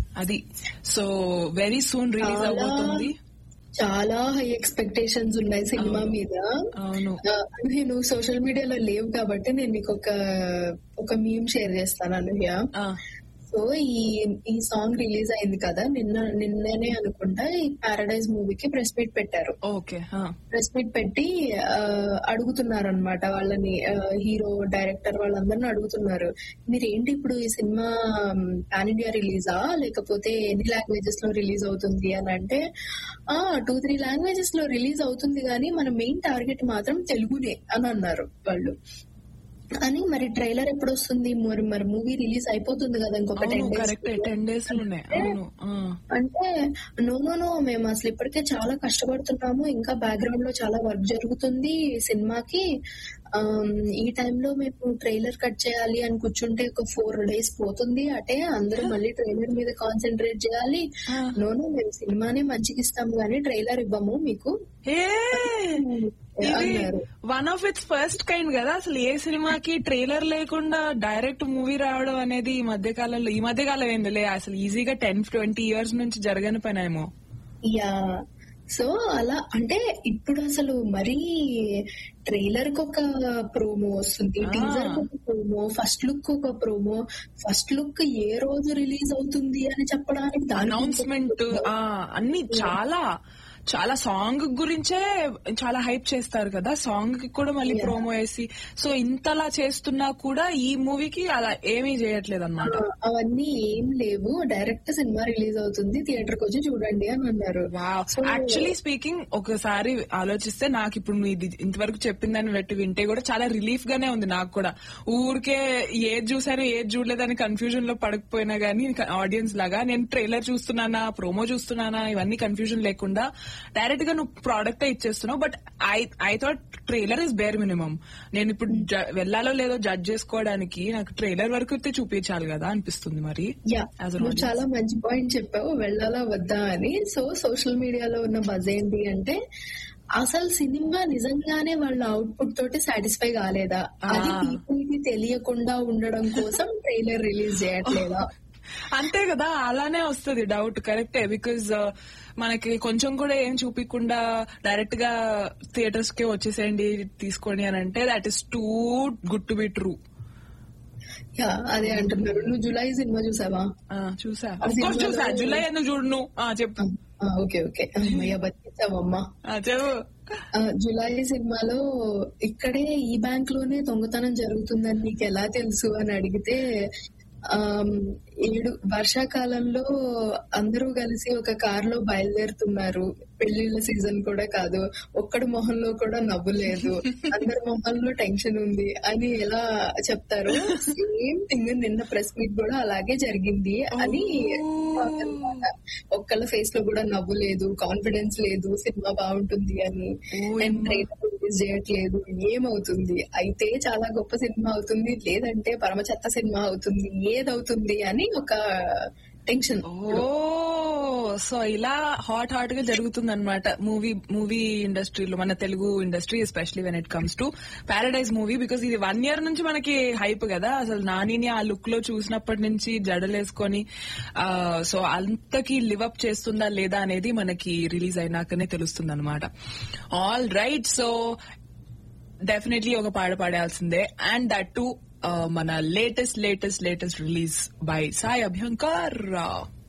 అది so very soon release చాలా అవబోతుంది చాలా హై ఎక్స్పెక్టేషన్స్ ఉన్నాయి సినిమా మీద అవును ఆ, నేను సోషల్ మీడియాలో లేవు కాబట్టి నేను మీకు ఒక ఒక మీమ్ షేర్ చేస్తాను అనూహ్య ఆ, సో ఈ ఈ సాంగ్ రిలీజ్ అయింది కదా నిన్న నిన్ననే అనుకుంటా ఈ పారడైజ్ మూవీకి ప్రెస్ మీట్ పెట్టారు ఓకే ఆ, ప్రెస్ మీట్ పెట్టి అడుగుతున్నారు అనమాట వాళ్ళని హీరో డైరెక్టర్ వాళ్ళందరిని అడుగుతున్నారు మీరు ఏంటి ఇప్పుడు ఈ సినిమా పాన్ ఇండియా రిలీజా లేకపోతే ఎన్ని లాంగ్వేజెస్ లో రిలీజ్ అవుతుంది అని అంటే ఆ టూ త్రీ లాంగ్వేజెస్ లో రిలీజ్ అవుతుంది కానీ మన మెయిన్ టార్గెట్ మాత్రం తెలుగునే అని అన్నారు వాళ్ళు అని మరి ట్రైలర్ ఎప్పుడు వస్తుంది మరి మరి మూవీ రిలీజ్ అయిపోతుంది కదా ఇంకొక అవును ten correct days ten days లోనే అవును ఆ, అంటే నో నో నో మేము అసలు ఇప్పటికే చాలా కష్టపడుతున్నాము ఇంకా బ్యాక్గ్రౌండ్ లో చాలా వర్క్ జరుగుతుంది సినిమాకి ఆమ్, ఈ టైంలో మేము ట్రైలర్ కట్ చేయాలి అని కూర్చుంటే ఒక ఫోర్ డేస్ పోతుంది అంటే అందరూ మళ్ళీ ట్రైలర్ మీద కాన్సన్ట్రేట్ చేయాలి ఆ. నో నో మేము సినిమానే మంచిగా ఇస్తాము కానీ ట్రైలర్ ఇవ్వము మీకు ఏ ఇది అన్నారు one of its first kind కదా అసలు ఏ సినిమాకి ట్రైలర్ లేకుండా డైరెక్ట్ మూవీ రావడం అనేది ఈ మధ్య కాలంలో ఈ మధ్య కాలం ఏందిలే అసలు ఈజీగా టెన్ ట్వంటీ ఇయర్స్ నుంచి జరగని పని ఏమో యా సో అలా అంటే ఇప్పుడు అసలు మరీ ట్రైలర్ కి ఒక ప్రోమో వస్తుంది ఆ. టీజర్ కి ఒక ప్రోమో ఫస్ట్ లుక్ ఒక ప్రోమో ఫస్ట్ లుక్ ఏ రోజు రిలీజ్ అవుతుంది అని చెప్పడానికి దానికి అనౌన్స్మెంట్ ఆ అన్ని చాలా చాలా సాంగ్ గురించే చాలా హైప్ చేస్తారు కదా సాంగ్ కి కూడా మళ్ళీ Yeah. ప్రోమో వేసి సో ఇంతలా చేస్తున్నా కూడా ఈ మూవీకి అలా ఏమీ చేయట్లేదు అనమాట ఆ, అవన్నీ ఏం లేవు డైరెక్ట్ సినిమా రిలీజ్ అవుతుంది థియేటర్ కి వచ్చి చూడండి అని అన్నారు So, యాక్చువల్లీ స్పీకింగ్ ఒకసారి ఆలోచిస్తే నాకు ఇప్పుడు మీది ఇంతవరకు చెప్పిందని బట్టి వింటే కూడా చాలా రిలీఫ్ గానే ఉంది నాకు కూడా ఊరికే ఏది చూసాను ఏది చూడలేదని కన్ఫ్యూజన్ లో పడకపోయినా గానీ ఆడియన్స్ లాగా నేను ట్రైలర్ చూస్తున్నానా ప్రోమో చూస్తున్నానా ఇవన్నీ కన్ఫ్యూజన్ లేకుండా డైరెక్ట్ గా నువ్వు ప్రోడక్ట్ ఇచ్చేస్తున్నావు but I I thought trailer is bare minimum నేను ఇప్పుడు జ- వెళ్ళాలో లేదో జడ్జ్ చేసుకోవడానికి నాకు ట్రైలర్ వరకు అయితే చూపించాలి కదా అనిపిస్తుంది మరి యా As an నువ్వు audience. చాలా మంచి పాయింట్ చెప్పావు వెళ్ళాలా వద్దా అని సో సోషల్ మీడియాలో ఉన్న బజ్ ఏంటి అంటే అసలు సినిమా నిజంగానే వాళ్ళ అవుట్పుట్ తోటి సాటిస్ఫై కాలేదా అది ఆ. పీపుల్ కి తెలియకుండా ఉండడం కోసం ట్రైలర్ రిలీజ్ చేయట్లేదా అంతే కదా అలానే వస్తుంది డౌట్ కరెక్టే బికాజ్ మనకి కొంచెం కూడా ఏం చూపించకుండా డైరెక్ట్ గా థియేటర్స్ కి వచ్చేసేయండి తీసుకోండి అని అంటే that is too good to be true yeah అదే అంటున్నారు నువ్వు జులై సినిమా చూసావా చూసా ఆ Of course సినిమాలో- చూసా జూలై ఎందుకు చూడను ఆ, చెప్పు ఆ, ఓకే ఓకే అమ్మయ్య బతికించావమ్మా ఆ, చెప్పు ఆ, జులై సినిమాలో ఇక్కడే ఈ బ్యాంక్ లోనే దొంగతనం జరుగుతుందని నీకు ఎలా తెలుసు అని అడిగితే ఆమ్, ఏడు వర్షాకాలంలో అందరూ కలిసి ఒక కార్ లో బయలుదేరుతున్నారు పెళ్లిళ్ళ సీజన్ కూడా కాదు ఒక్కడి మొహంలో కూడా నవ్వు లేదు అందరి మొహంలో టెన్షన్ ఉంది అని ఎలా చెప్తారు సేమ్ థింగ్ నిన్న ప్రెస్ మీట్ కూడా అలాగే జరిగింది అని talk అన్నమాట. ఒక్కళ్ళ ఫేస్ లో కూడా నవ్వు లేదు కాన్ఫిడెన్స్ లేదు సినిమా బాగుంటుంది అని ఓ అండ్ అమ్మా. ట్రైలర్ రిలీజ్ చేయట్లేదు ఏమవుతుంది అయితే చాలా గొప్ప సినిమా అవుతుంది లేదంటే పరమ చెత్త సినిమా అవుతుంది ఏదవుతుంది అని ఒక టెన్షన్ ఓ సో ఇలా హాట్ హాట్ గా జరుగుతుంది అనమాట మూవీ మూవీ ఇండస్ట్రీలో మన Telugu industry especially when it comes to Paradise movie because ఇది వన్ ఇయర్ నుంచి మనకి హైప్ కదా అసలు నానిని ఆ లుక్ లో చూసినప్పటి నుంచి జడలేసుకొని సో అంతకి లివ్ అప్ చేస్తుందా లేదా అనేది మనకి రిలీజ్ అయినాకనే తెలుస్తుంది అనమాట ఆల్ రైట్ సో డెఫినెట్లీ ఒక పాట పాడాల్సిందే అండ్ దట్ టు మన latest latest latest release by Sai Abhyankar